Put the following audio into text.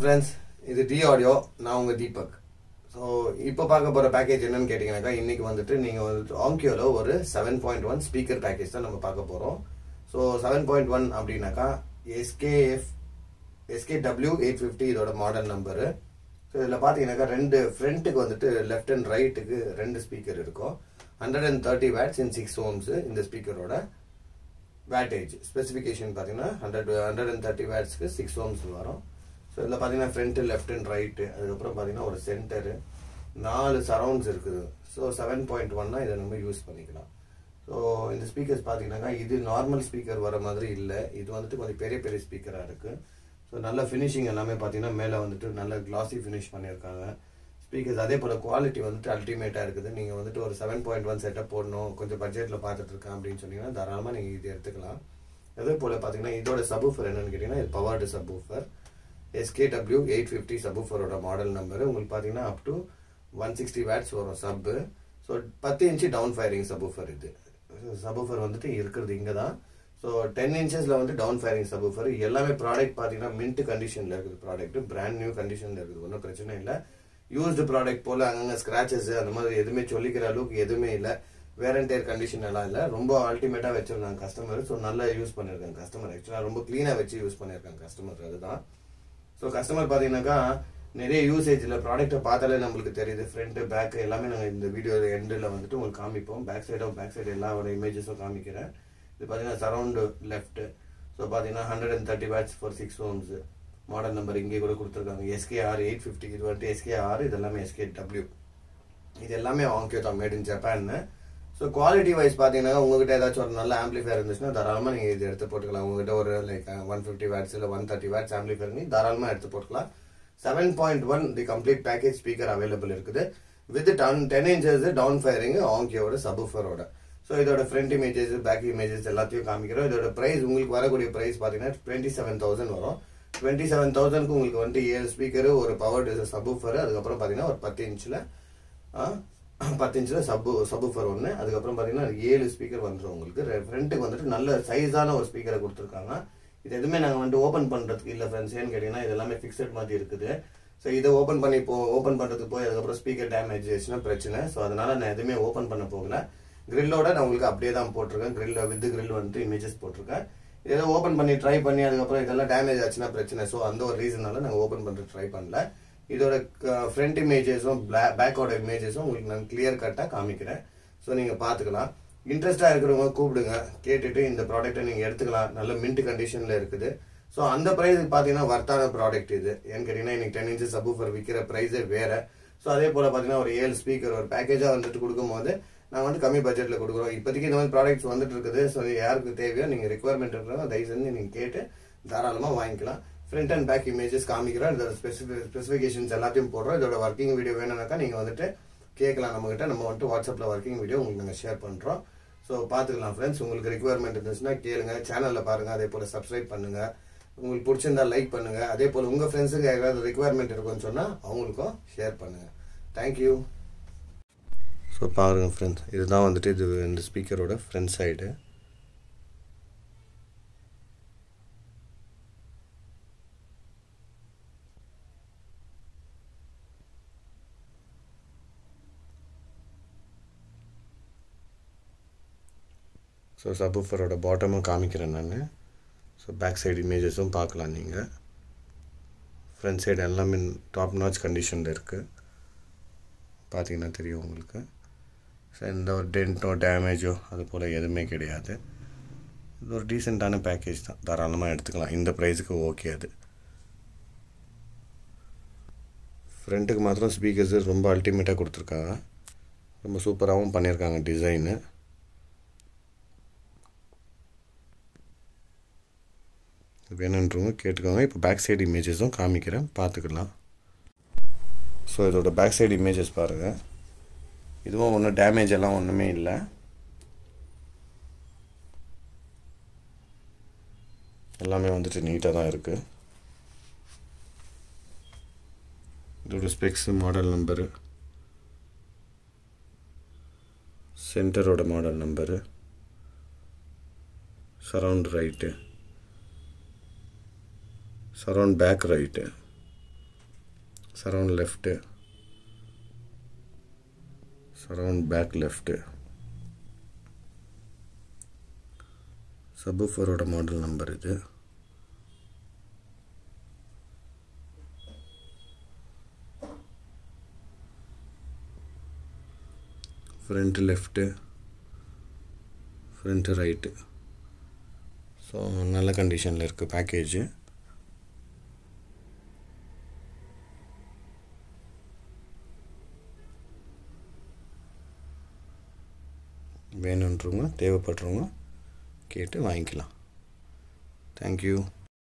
friends இது D audio நான் உங்கள் தீபக் ஸோ இப்போ பார்க்க போகிற பேக்கேஜ் என்னன்னு கேட்டிங்கனாக்கா இன்னைக்கு வந்துட்டு நீங்கள் வந்துட்டு ஆங்கியோவில் ஒரு seven point one speaker package தான் நம்ம பார்க்க போகிறோம் ஸோ செவன் பாயிண்ட் ஒன் அப்படின்னாக்கா SKF SK W eight fifty இதோட மாடல் நம்பரு ஸோ இதில் பார்த்தீங்கன்னாக்கா ரெண்டு ஃப்ரண்ட்டுக்கு வந்துட்டு லெஃப்ட் அண்ட் ரைட்டுக்கு ரெண்டு ஸ்பீக்கர் இருக்கும் hundred and thirty watts in six ohms இந்த ஸ்பீக்கரோட வேட்டேஜ் ஸ்பெசிஃபிகேஷன் பார்த்தீங்கன்னா ஹண்ட்ரட் ஹண்ட்ரட் அண்ட் தேர்ட்டி வேட்ஸ்க்கு சிக்ஸ் ஓம்ஸ் வரும் ஸோ இதில் பார்த்தீங்கன்னா ஃப்ரண்ட்டு லெஃப்ட் அண்ட் ரைட்டு அதுக்கப்புறம் பார்த்தீங்கன்னா ஒரு சென்டரு நாலு சரவுண்ட்ஸ் இருக்குது ஸோ செவன் பாயிண்ட் ஒன்னா இதை நம்ம யூஸ் பண்ணிக்கலாம் ஸோ இந்த ஸ்பீக்கர்ஸ் பார்த்தீங்கன்னாக்கா இது நார்மல் ஸ்பீக்கர் வர மாதிரி இல்லை இது வந்துட்டு கொஞ்சம் பெரிய பெரிய ஸ்பீக்கராக இருக்குது ஸோ நல்ல ஃபினிஷிங் எல்லாமே பார்த்தீங்கன்னா மேலே வந்துட்டு நல்ல கிளாசி ஃபினிஷ் பண்ணியிருக்காங்க ஸ்பீக்கர்ஸ் அதே போல் குவாலிட்டி வந்துட்டு அல்டிமேட்டாக இருக்குது நீங்கள் வந்துட்டு ஒரு செவன் பாயிண்ட் ஒன் செட்டப் போடணும் கொஞ்சம் பட்ஜெட்டில் பார்த்துட்டு இருக்கேன் அப்படின்னு சொன்னீங்கன்னா தாராளமாக நீங்கள் இது எடுத்துக்கலாம் அதே போல் பார்த்தீங்கன்னா இதோட சபூஃபர் என்னன்னு கேட்டிங்கன்னா இது powered subwoofer SKW eight fifty சபூஃபரோட மாடல் நம்பர் உங்களுக்கு பார்த்தீங்கன்னா up to one sixty watts வரும் சப்பு ஸோ பத்து இன்ச்சு டவுன் ஃபயரிங் சபூஃபர் இது சபூஃபர் வந்துட்டு இருக்கிறது இங்கே தான் ஸோ டென் இன்ச்சஸில் வந்து டவுன் ஃபயரிங் சபூஃபர் எல்லாமே ப்ராடக்ட் பார்த்தீங்கன்னா மின்ட் கண்டிஷனில் இருக்குது ப்ராடக்ட் பிராண்ட் நியூ கண்டிஷனில் இருக்குது ஒன்றும் பிரச்சனை இல்லை யூஸ்டு ப்ராடக்ட் போல் அங்கங்கே ஸ்க்ராச்சஸ் அந்த மாதிரி எதுவுமே சொல்லிக்கிற அளவுக்கு எதுவுமே இல்லை வேர் அண்ட் டேர் கண்டிஷன் எல்லாம் இல்லை ரொம்ப அல்டிமேட்டாக வச்சிருந்தாங்க கஸ்டமர் ஸோ நல்லா யூஸ் பண்ணியிருக்காங்க கஸ்டமர் ஆக்சுவலாக ரொம்ப க்ளீனாக வச்சு யூஸ் பண்ணியிருக்காங்க கஸ்டமர் அதுதான் ஸோ கஸ்டமர் பார்த்தீங்கன்னாக்கா நிறைய யூசேஜில் ப்ராடக்ட்டை பார்த்தாலே நம்மளுக்கு தெரியுது ஃப்ரண்ட்டு பேக்கு எல்லாமே நாங்கள் இந்த வீடியோ எண்டில் வந்துட்டு உங்களுக்கு காமிப்போம் பேக் சைடோ பேக் சைடு எல்லாவோட இமேஜஸும் காமிக்கிறேன் இது பார்த்தீங்கன்னா சரௌண்டு லெஃப்ட் ஸோ பார்த்தீங்கன்னா hundred and thirty watts for six ohms model number இங்கே கூட கொடுத்துருக்காங்க எஸ்கேஆர் எயிட் ஃபிஃப்டி இது வந்துட்டு எஸ்கேஆர் இது எல்லாமே எஸ்கே டபிள்யூ இது எல்லாமே வாங்கியோ தான் மேட் இன் ஜப்பான்னு ஸோ குவாலிட்டி வைஸ் பார்த்தீங்கன்னா உங்ககிட்ட ஏதாச்சும் ஒரு நல்ல ஆம்பிளிஃபயர் இருந்துச்சுன்னா தாராளமாக நீங்கள் இது எடுத்து போட்டுக்கலாம் உங்ககிட்ட ஒரு லைக் ஒன் ஃபிஃப்டி வேட்ஸ் இல்லை ஒன் தேர்ட்டி வேட்ஸ் ஆம்பிளிஃபயர் நீ தாராளமாக எடுத்து போட்டுக்கலாம் seven point one the complete package speaker available இருக்குது with ten ten inches down firing ஆங்கியோட சபூஃபரோட ஸோ இதோட ஃப்ரண்ட் இமேஜஸ் பேக் இமேஜஸ் எல்லாத்தையும் காமிக்கிறோம் இதோட ப்ரைஸ் உங்களுக்கு வரக்கூடிய ப்ரைஸ் பார்த்தீங்கன்னா டுவெண்ட்டி செவன் தௌசண்ட் வரும் டுவெண்ட்டி செவன் தௌசண்ட்க்கு உங்களுக்கு வந்துட்டு ஏழு ஸ்பீக்கர் ஒரு பவர் சபூஃபர் அதுக்கப்புறம் பார்த்தீங்கன்னா ஒரு பத்து இன்ச்சில் பத்து இன்ச்சில் சப்பு சபூஃபர் ஒன்று அதுக்கப்புறம் பார்த்தீங்கன்னா ஏழு ஸ்பீக்கர் வந்துடும் உங்களுக்கு ஃப்ரண்ட்டுக்கு வந்துட்டு நல்ல சைஸான ஒரு ஸ்பீக்கரை கொடுத்துருக்காங்க இது எதுவுமே நாங்கள் வந்துட்டு ஓப்பன் பண்ணுறதுக்கு இல்லை ஃப்ரெண்ட்ஸ் ஏன்னு கேட்டிங்கன்னா இது எல்லாமே ஃபிக்ஸட் மாதிரி இருக்குது ஸோ இதை ஓப்பன் பண்ணி போ ஓப்பன் பண்ணுறதுக்கு போய் அதுக்கப்புறம் ஸ்பீக்கர் டேமேஜ் ஆச்சுன்னா பிரச்சனை ஸோ அதனால நான் எதுவுமே ஓப்பன் பண்ண போகல கிரில்லோட நான் உங்களுக்கு அப்படியே தான் போட்டிருக்கேன் கிரில் வித் கிரில் வந்துட்டு இமேஜஸ் போட்டிருக்கேன் இதை ஓப்பன் பண்ணி ட்ரை பண்ணி அதுக்கப்புறம் இதெல்லாம் டேமேஜ் ஆச்சுன்னா பிரச்சனை ஸோ அந்த ஒரு ரீசனால நாங்கள் ஓப்பன் பண்ணுறது ட்ரை பண்ணல இதோட ஃப்ரண்ட் இமேஜஸும் பேக்கோட இமேஜஸும் உங்களுக்கு நான் கிளியர் கட்டாக காமிக்கிறேன் ஸோ நீங்கள் பார்த்துக்கலாம் இன்ட்ரெஸ்டாக இருக்கிறவங்க கூப்பிடுங்க கேட்டுட்டு இந்த ப்ராடக்ட்டை நீங்கள் எடுத்துக்கலாம் நல்ல மின்ட் கண்டிஷனில் இருக்குது ஸோ அந்த ப்ரைஸுக்கு பார்த்தீங்கன்னா வர்த்தான ப்ராடக்ட் இது ஏன்னு கேட்டிங்கன்னா இன்னைக்கு டென் இன்ச்சஸ் சபூஃபர் விற்கிற ப்ரைஸே வேறு ஸோ அதே போல் பார்த்தீங்கன்னா ஒரு ஏழு ஸ்பீக்கர் ஒரு பேக்கேஜாக வந்துட்டு கொடுக்கும்போது நாங்கள் வந்து கம்மி பட்ஜெட்டில் கொடுக்குறோம் இப்போதைக்கு இந்த மாதிரி ப்ராடக்ட்ஸ் வந்துட்டு இருக்குது ஸோ யாருக்கு தேவையோ நீங்கள் ரெக்குவயர்மெண்ட் இருக்கிறவங்க தயவு செஞ்சு நீங்கள் கேட்டு தாராளமாக வாங்கிக்கலாம் ஃப்ரண்ட் அண்ட் பேக் இமேஜஸ் காமிக்கிறோம் இதோட ஸ்பெசிஃபி ஸ்பெசிஃபிகேஷன்ஸ் எல்லாத்தையும் போடுறோம் இதோட ஒர்க்கிங் வீடியோ வேணும்னாக்கா நீங்கள் வந்துட்டு கேட்கலாம் நம்மகிட்ட நம்ம வந்துட்டு வாட்ஸ்அப்பில் ஒர்க்கிங் வீடியோ உங்களுக்கு நாங்கள் ஷேர் பண்ணுறோம் ஸோ பார்த்துக்கலாம் ஃப்ரெண்ட்ஸ் உங்களுக்கு ரெக்குவயர்மெண்ட் இருந்துச்சுன்னா கேளுங்க சேனலில் பாருங்கள் அதே போல் சப்ஸ்கிரைப் பண்ணுங்கள் உங்களுக்கு பிடிச்சிருந்தா லைக் பண்ணுங்கள் அதே போல் உங்கள் ஃப்ரெண்ட்ஸுக்கு யாராவது ரெக்குவயர்மெண்ட் இருக்குன்னு சொன்னால் அவங்களுக்கும் ஷேர் பண்ணுங்கள் தேங்க்யூ ஸோ பாருங்கள் ஃப்ரெண்ட்ஸ் இதுதான் வந்துட்டு இது இந்த ஸ்பீக்கரோட ஃப்ரண்ட் சைடு ஸோ சபூஃபரோட பாட்டமும் காமிக்கிறேன் நான் ஸோ பேக் சைடு இமேஜஸும் பார்க்கலாம் நீங்கள் ஃப்ரண்ட் சைடு எல்லாமே டாப் நாச் கண்டிஷனில் இருக்குது பார்த்தீங்கன்னா தெரியும் உங்களுக்கு ஸோ எந்த ஒரு டென்ட்டோ டேமேஜோ அது போல் எதுவுமே கிடையாது இது ஒரு டீசெண்டான பேக்கேஜ் தான் தாராளமாக எடுத்துக்கலாம் இந்த ப்ரைஸுக்கு ஓகே அது ஃப்ரண்ட்டுக்கு மாத்திரம் ஸ்பீக்கர்ஸு ரொம்ப அல்டிமேட்டாக கொடுத்துருக்காங்க ரொம்ப சூப்பராகவும் பண்ணியிருக்காங்க டிசைனு வேணுன்றவங்க கேட்டுக்கோங்க இப்போ பேக் சைடு இமேஜஸும் காமிக்கிறேன் பார்த்துக்கலாம் ஸோ இதோட பேக் சைடு இமேஜஸ் பாருங்கள் இதுவும் ஒன்றும் டேமேஜ் எல்லாம் ஒன்றுமே இல்லை எல்லாமே வந்துட்டு நீட்டாக தான் இருக்குது இதோட ஸ்பெக்ஸ் மாடல் நம்பரு சென்டரோட model number surround right surround back right surround left surround back left சபுஃபரோட மாடல் நம்பர் இது front left front right so நல்ல கண்டிஷனில் இருக்குது பேக்கேஜு வேணுன்றவங்க தேவைப்படுறவங்க கேட்டு வாங்கிக்கலாம் தேங்க்யூ